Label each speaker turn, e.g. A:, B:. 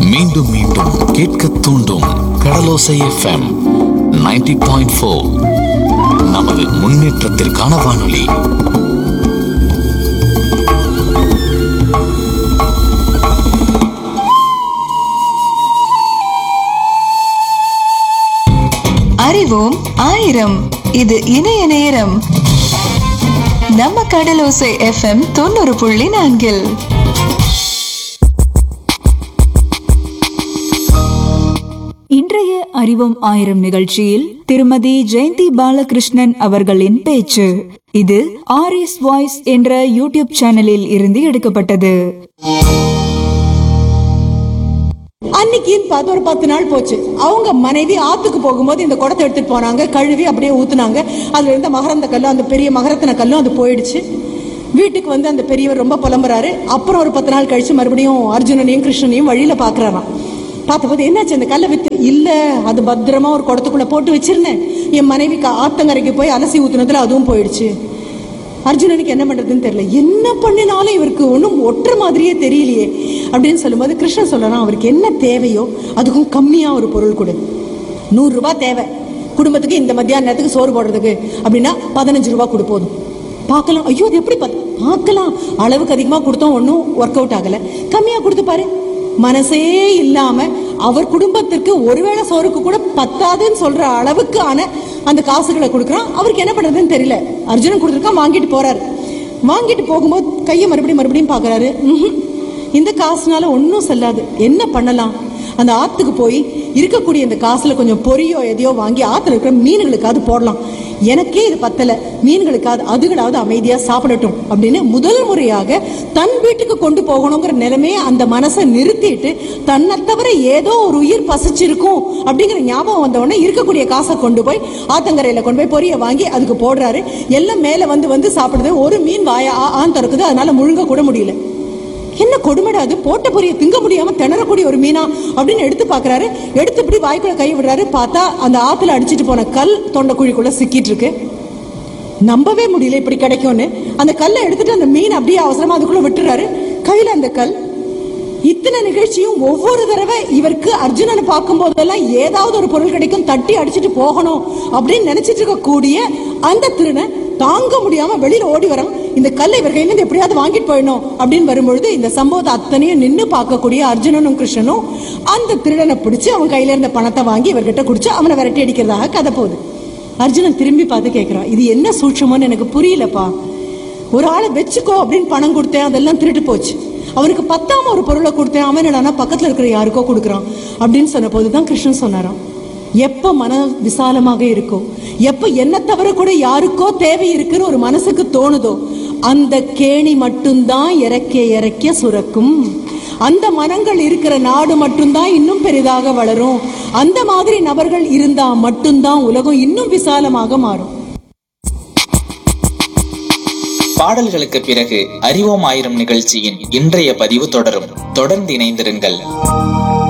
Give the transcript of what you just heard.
A: மீண்டும் மீண்டும் கேட்க தூண்டும் கடலோசை எஃப்எம் 90.4 பாயிண்ட் நமது முன்னேற்றத்திற்கான வானொலி
B: அறிவோம் ஆயிரம் இது இணைய நேரம் நம்ம கடலோசை எஃப்எம் தொண்ணூறு புள்ளி நான்கில்
C: இன்றைய அறிவோம் ஆயிரம் நிகழ்ச்சியில் திருமதி ஜெயந்தி பாலகிருஷ்ணன் அவர்களின் பேச்சு இது ஆர்எஸ் வாய்ஸ் என்ற யூடியூப் சேனலில் இருந்து எடுக்கப்பட்டது
D: அன்னைக்குன்னு பார்த்து ஒரு பத்து நாள் போச்சு அவங்க மனைவி ஆத்துக்கு போகும்போது இந்த குடத்தை எடுத்துட்டு போனாங்க கழுவி அப்படியே ஊத்துனாங்க அதுல இருந்த மகரந்த கல்லும் அந்த பெரிய மகரத்தின கல்லும் அது போயிடுச்சு வீட்டுக்கு வந்து அந்த பெரியவர் ரொம்ப புலம்புறாரு அப்புறம் ஒரு பத்து நாள் கழிச்சு மறுபடியும் அர்ஜுனனையும் கிருஷ்ணனையும் வழியில பாக்குறாராம் பார்த்தபோது என்னாச்சு அந்த கல்லை வித்து இல்ல அது பத்திரமா ஒரு குடத்துக்குள்ள போட்டு வச்சிருந்தேன் என் மனைவிக்கு ஆத்தங்கரைக்கு போய் அலசி ஊத்துனதுல அதுவும் போயிடுச்சு அர்ஜுனனுக்கு என்ன பண்றதுன்னு தெரியல என்ன பண்ணினாலும் இவருக்கு ஒன்றும் ஒட்டுற மாதிரியே தெரியலையே அப்படின்னு சொல்லும்போது கிருஷ்ணன் சொல்லலாம் அவருக்கு என்ன தேவையோ அதுக்கும் கம்மியா ஒரு பொருள் கொடு நூறு ரூபாய் தேவை குடும்பத்துக்கு இந்த மத்தியான நேரத்துக்கு சோறு போடுறதுக்கு அப்படின்னா பதினஞ்சு ரூபாய் கொடு போதும் பார்க்கலாம் ஐயோ அது எப்படி பார்த்து பார்க்கலாம் அளவுக்கு அதிகமாக கொடுத்தோம் ஒன்றும் ஒர்க் அவுட் ஆகலை கம்மியாக கொடுத்து பாரு மனசே இல்லாம அவர் குடும்பத்திற்கு ஒருவேளை சோறுக்கு கூட பத்தாதுன்னு சொல்ற அளவுக்கான அந்த காசுகளை கொடுக்குறான் அவருக்கு என்ன பண்றதுன்னு தெரியல அர்ஜுனன் கொடுத்துருக்கான் வாங்கிட்டு போறாரு வாங்கிட்டு போகும்போது கையை மறுபடியும் மறுபடியும் பாக்குறாரு ம்ஹும். இந்த காசுனால ஒன்றும் செல்லாது என்ன பண்ணலாம் அந்த ஆத்துக்கு போய் இருக்கக்கூடிய இந்த காசுல கொஞ்சம் பொரியோ எதையோ வாங்கி ஆத்துல இருக்கிற மீன்களுக்காவது போடலாம் எனக்கே இது பத்தல மீன்களுக்காவது அதுகளாவது அமைதியா சாப்பிடட்டும் அப்படின்னு முதல் முறையாக தன் வீட்டுக்கு கொண்டு போகணுங்கிற நிலைமையை அந்த மனசை நிறுத்திட்டு தன்னை தவிர ஏதோ ஒரு உயிர் பசிச்சிருக்கும் அப்படிங்கிற ஞாபகம் வந்த உடனே இருக்கக்கூடிய காசை கொண்டு போய் ஆத்தங்கரையில கொண்டு போய் பொரிய வாங்கி அதுக்கு போடுறாரு எல்லாம் மேல வந்து வந்து சாப்பிடுது ஒரு மீன் வாய ஆ ஆன்னு திறக்குது அதனால முழுங்க கூட முடியல என்ன கொடுமைடா அது போட்ட பொரிய திங்க முடியாம திணறக்கூடிய ஒரு மீனா அப்படின்னு எடுத்து பாக்குறாரு எடுத்து இப்படி வாய்க்குள்ள கை விடுறாரு பார்த்தா அந்த ஆத்துல அடிச்சிட்டு போன கல் தொண்டைக்குழிக்குள்ள சிக்கிட்டு இருக்கு நம்பவே முடியல இப்படி கிடைக்கும்னு அந்த கல்லை எடுத்துட்டு அந்த மீன் அப்படியே அவசரமா அதுக்குள்ள விட்டுறாரு கையில அந்த கல் இத்தனை நிகழ்ச்சியும் ஒவ்வொரு தடவை இவருக்கு அர்ஜுனனை பார்க்கும் போதெல்லாம் ஏதாவது ஒரு பொருள் கிடைக்கும் தட்டி அடிச்சிட்டு போகணும் அப்படின்னு நினைச்சிட்டு இருக்கக்கூடிய அந்த திருடனை தாங்க முடியாம வெளியில ஓடி வரான் இந்த கல்லை இவர் கையில இருந்து எப்படியாவது வாங்கிட்டு போயிடணும் அப்படின்னு வரும்பொழுது இந்த சம்பவத்தை அத்தனையும் நின்னு பார்க்கக்கூடிய அர்ஜுனனும் கிருஷ்ணனும் அந்த திருடனை பிடிச்சு அவன் கையில இருந்த பணத்தை வாங்கி இவர்கிட்ட குடிச்சு அவனை விரட்டி அடிக்கிறதாக கதை போகுது அர்ஜுனன் திரும்பி பார்த்து கேட்கிறான் இது என்ன சூட்சமோன்னு எனக்கு புரியலப்பா ஒரு ஆளை வச்சுக்கோ அப்படின்னு பணம் கொடுத்தேன் அதெல்லாம் திருட்டு போச்சு அவனுக்கு பத்தாம ஒரு பொருளை கொடுத்தேன் அவன் என்னடான்னா பக்கத்துல இருக்கிற யாருக்கோ கொடுக்குறான் அப்படின்னு சொன்ன போதுதான் கிருஷ்ணன் சொன்னாராம் எப்ப மன விசாலமாக இருக்கோ எப்ப என்ன தவிர கூட யாருக்கோ தேவை இருக்குன்னு ஒரு மனசுக்கு தோணுதோ அந்த கேணி மட்டும்தான் இறக்க இறக்க சுரக்கும் அந்த மனங்கள் இருக்கிற நாடு மட்டும்தான் இன்னும் பெரிதாக வளரும் அந்த மாதிரி நபர்கள் இருந்தா மட்டும்தான் உலகம் இன்னும் விசாலமாக மாறும்
E: பாடல்களுக்கு பிறகு அறிவோம் ஆயிரம் நிகழ்ச்சியின் இன்றைய பதிவு தொடரும் தொடர்ந்து இணைந்திருங்கள்